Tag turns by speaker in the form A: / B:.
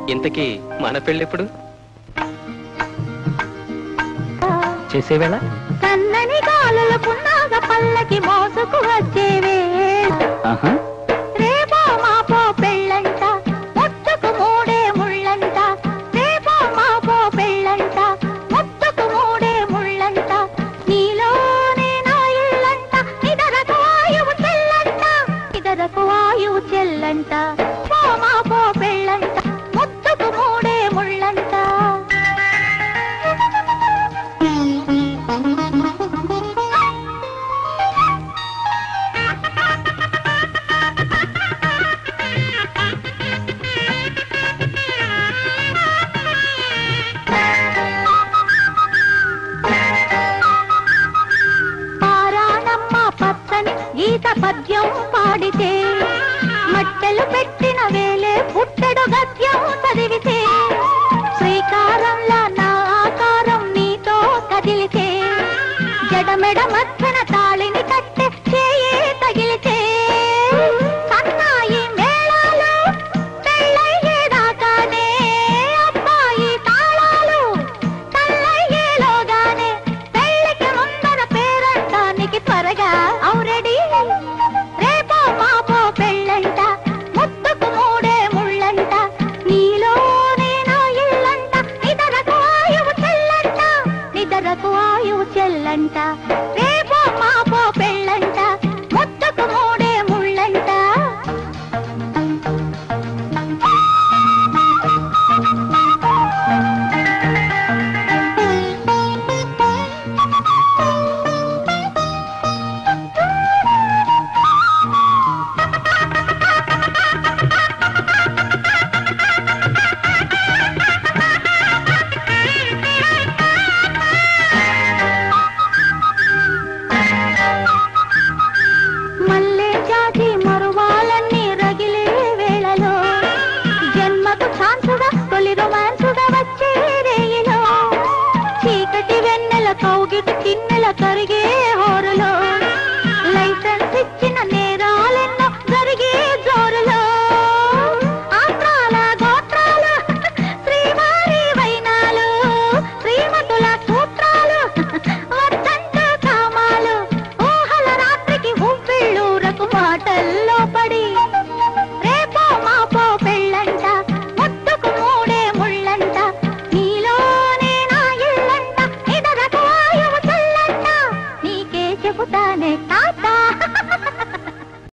A: ఇంతకీ మన పెళ్ళెప్పుడు చేసేవేళ
B: సన్నని గాలులు పున్నాగ పల్లకి మోసుకు వచ్చేవే
A: ఆహా
B: రేపో మాపో పెళ్ళంట ముట్టుకు మూడే ముళ్ళంట రేపో మాపో పెళ్ళంట ముట్టుకు మూడే ముళ్ళంట నీలోనే నా ఇల్లంట ఇదరకు వాయువు చెల్లంట ఇదరకు వాయువు చెల్లంట పో మాపో పెళ్ళంట ముట్టుకు మూడే ముళ్ళంట పారాణమ్మ పచ్చని గీత పద్యం పాడితే మట్టెలు పెట్టిన వేలే పుట్టెడు గద్యం చదివితే శ్రీకారంలా నా ఆకారం నీతో కదిలితే జడమెడ మధ్యన తాళిని కట్టె చేయే తగిలితే సన్నాయి మేళాలు పెళ్ళయ్యేదాకానే అబ్బాయి తాళాలు తల్లయ్యేలోగానే పెళ్ళికి ముందర పేరంటానికి త్వరగా అవురెడీ రేపో మాపో పెళ్ళంట ముద్దుకు మూడే ముళ్ళంట నీలోనే నా ఇల్లంట నిదరకు ఆయువు చెల్లంట నిదరకు ఆయువు చెల్లంట రేపో మాపో పెళ్ళంట ముద్దుకు మూడే ముళ్ళంట మల్లె జాతి మరువాలన్నీ రగిలే వేళలో జన్మకు ఛాన్సుగా తొలి రొమాన్సుగా వచ్చే రేయిలో చీకటి వెన్నెల కౌగిటి కిన్నెల కరిగే